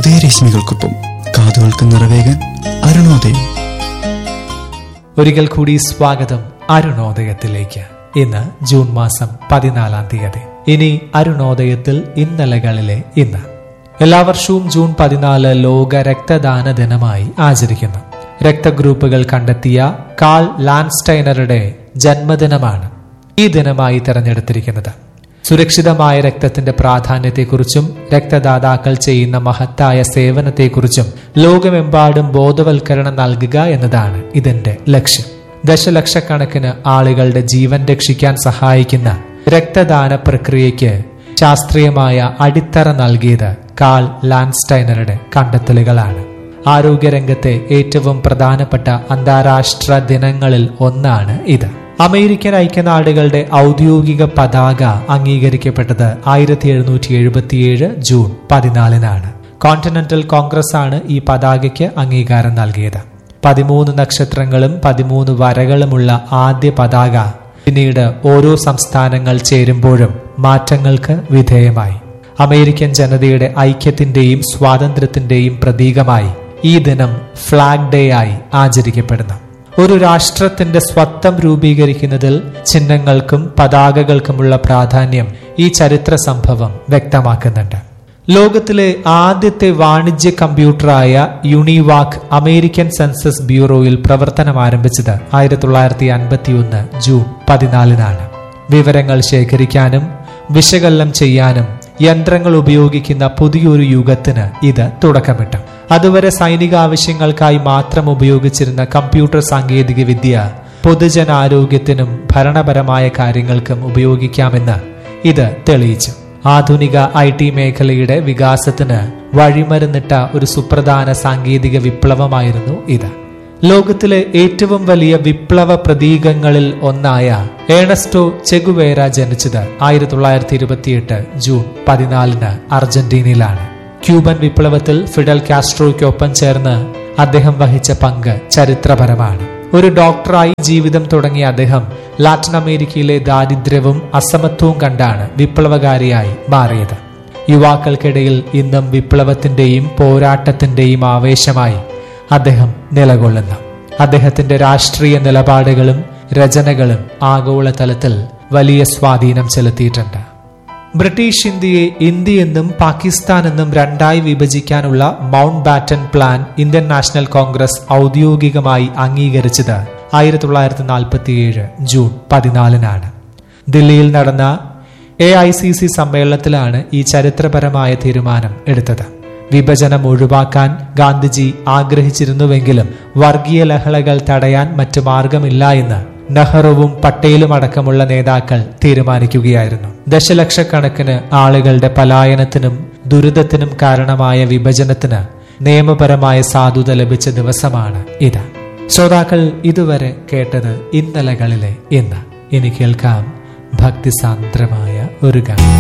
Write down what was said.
ഉദയരശ്മികൾക്കൊപ്പം കാതുകൾക്ക് നിറവേകാൻ അരുണോദയം ഒരിക്കൽ കൂടി സ്വാഗതം അരുണോദയത്തിലേക്ക് ഇന്ന് ജൂൺ മാസം പതിനാലാം തീയതി ഇനി അരുണോദയത്തിൽ ഇന്നലകളിലെ ഇന്ന് എല്ലാ വർഷവും ജൂൺ പതിനാല് ലോക രക്തദാന ദിനമായി ആചരിക്കുന്നു രക്തഗ്രൂപ്പുകൾ കണ്ടെത്തിയ കാൾ ലാൻസ്റ്റൈനറുടെ ജന്മദിനമാണ് ഈ ദിനമായി തെരഞ്ഞെടുത്തിരിക്കുന്നത് സുരക്ഷിതമായ രക്തത്തിന്റെ പ്രാധാന്യത്തെക്കുറിച്ചും രക്തദാതാക്കൾ ചെയ്യുന്ന മഹത്തായ സേവനത്തെക്കുറിച്ചും ലോകമെമ്പാടും ബോധവൽക്കരണം നൽകുക എന്നതാണ് ഇതിന്റെ ലക്ഷ്യം ദശലക്ഷക്കണക്കിന് ആളുകളുടെ ജീവൻ രക്ഷിക്കാൻ സഹായിക്കുന്ന രക്തദാന പ്രക്രിയയ്ക്ക് ശാസ്ത്രീയമായ അടിത്തറ നൽകിയത് കാൾ ലാൻസ്റ്റൈനറുടെ കണ്ടെത്തലുകളാണ് ആരോഗ്യരംഗത്തെ ഏറ്റവും പ്രധാനപ്പെട്ട അന്താരാഷ്ട്ര ദിനങ്ങളിൽ ഒന്നാണ് ഇത് അമേരിക്കൻ ഐക്യനാടുകളുടെ ഔദ്യോഗിക പതാക അംഗീകരിക്കപ്പെട്ടത് ആയിരത്തി എഴുന്നൂറ്റി എഴുപത്തിയേഴ് ജൂൺ പതിനാലിനാണ് കോണ്ടിനെന്റൽ കോൺഗ്രസ് ആണ് ഈ പതാകയ്ക്ക് അംഗീകാരം നൽകിയത് പതിമൂന്ന് നക്ഷത്രങ്ങളും പതിമൂന്ന് വരകളുമുള്ള ആദ്യ പതാക പിന്നീട് ഓരോ സംസ്ഥാനങ്ങൾ ചേരുമ്പോഴും മാറ്റങ്ങൾക്ക് വിധേയമായി അമേരിക്കൻ ജനതയുടെ ഐക്യത്തിന്റെയും സ്വാതന്ത്ര്യത്തിന്റെയും പ്രതീകമായി ഈ ദിനം ഫ്ലാഗ് ഡേ ആയി ആചരിക്കപ്പെടുന്നു ഒരു രാഷ്ട്രത്തിന്റെ സ്വത്വം രൂപീകരിക്കുന്നതിൽ ചിഹ്നങ്ങൾക്കും പതാകകൾക്കുമുള്ള പ്രാധാന്യം ഈ ചരിത്ര സംഭവം വ്യക്തമാക്കുന്നുണ്ട് ലോകത്തിലെ ആദ്യത്തെ വാണിജ്യ കമ്പ്യൂട്ടറായ യുണിവാക് അമേരിക്കൻ സെൻസസ് ബ്യൂറോയിൽ പ്രവർത്തനം ആരംഭിച്ചത് ആയിരത്തി തൊള്ളായിരത്തി അൻപത്തി ഒന്ന് ജൂൺ പതിനാലിനാണ് വിവരങ്ങൾ ശേഖരിക്കാനും വിശകലനം ചെയ്യാനും യന്ത്രങ്ങൾ ഉപയോഗിക്കുന്ന പുതിയൊരു യുഗത്തിന് ഇത് തുടക്കമിട്ടു അതുവരെ സൈനിക ആവശ്യങ്ങൾക്കായി മാത്രം ഉപയോഗിച്ചിരുന്ന കമ്പ്യൂട്ടർ സാങ്കേതിക വിദ്യ പൊതുജനാരോഗ്യത്തിനും ഭരണപരമായ കാര്യങ്ങൾക്കും ഉപയോഗിക്കാമെന്ന് ഇത് തെളിയിച്ചു ആധുനിക ഐ ടി മേഖലയുടെ വികാസത്തിന് വഴിമരുന്നിട്ട ഒരു സുപ്രധാന സാങ്കേതിക വിപ്ലവമായിരുന്നു ഇത് ലോകത്തിലെ ഏറ്റവും വലിയ വിപ്ലവ പ്രതീകങ്ങളിൽ ഒന്നായ ഏണസ്റ്റോ ചെഗുവേര ജനിച്ചത് ആയിരത്തി തൊള്ളായിരത്തി ഇരുപത്തിയെട്ട് ജൂൺ പതിനാലിന് അർജന്റീനയിലാണ് ക്യൂബൻ വിപ്ലവത്തിൽ ഫിഡൽ കാസ്ട്രോയ്ക്കൊപ്പം ചേർന്ന് അദ്ദേഹം വഹിച്ച പങ്ക് ചരിത്രപരമാണ് ഒരു ഡോക്ടറായി ജീവിതം തുടങ്ങിയ അദ്ദേഹം ലാറ്റിൻ അമേരിക്കയിലെ ദാരിദ്ര്യവും അസമത്വവും കണ്ടാണ് വിപ്ലവകാരിയായി മാറിയത് യുവാക്കൾക്കിടയിൽ ഇന്നും വിപ്ലവത്തിന്റെയും പോരാട്ടത്തിന്റെയും ആവേശമായി അദ്ദേഹം നിലകൊള്ളുന്നു അദ്ദേഹത്തിന്റെ രാഷ്ട്രീയ നിലപാടുകളും രചനകളും ആഗോളതലത്തിൽ വലിയ സ്വാധീനം ചെലുത്തിയിട്ടുണ്ട് ബ്രിട്ടീഷ് ഇന്ത്യയെ ഇന്ത്യ എന്നും പാകിസ്ഥാൻ എന്നും രണ്ടായി വിഭജിക്കാനുള്ള Mountbatten plan Indian National Congress ഔദ്യോഗികമായി അംഗീകരിച്ചത് ആയിരത്തി തൊള്ളായിരത്തി നാൽപ്പത്തിയേഴ് ജൂൺ പതിനാലിനാണ് ദില്ലിയിൽ നടന്ന എ ഐ സി സി സമ്മേളനത്തിലാണ് ഈ ചരിത്രപരമായ തീരുമാനം എടുത്തത് വിഭജനം ഒഴിവാക്കാൻ ഗാന്ധിജി ആഗ്രഹിച്ചിരുന്നുവെങ്കിലും വർഗീയ ലഹളകൾ തടയാൻ മറ്റു മാർഗമില്ല എന്ന് നെഹ്റുവും പട്ടേലും അടക്കമുള്ള നേതാക്കൾ തീരുമാനിക്കുകയായിരുന്നു ദശലക്ഷക്കണക്കിന് ആളുകളുടെ പലായനത്തിനും ദുരിതത്തിനും കാരണമായ വിഭജനത്തിന് നിയമപരമായ സാധുത ലഭിച്ച ദിവസമാണ് ഇത് ശ്രോതാക്കൾ ഇതുവരെ കേട്ടത് ഇന്നലകളിലെ ഇന്ന് ഇനി കേൾക്കാം ഭക്തിസാന്ദ്രമായ ഒരു ഗാനം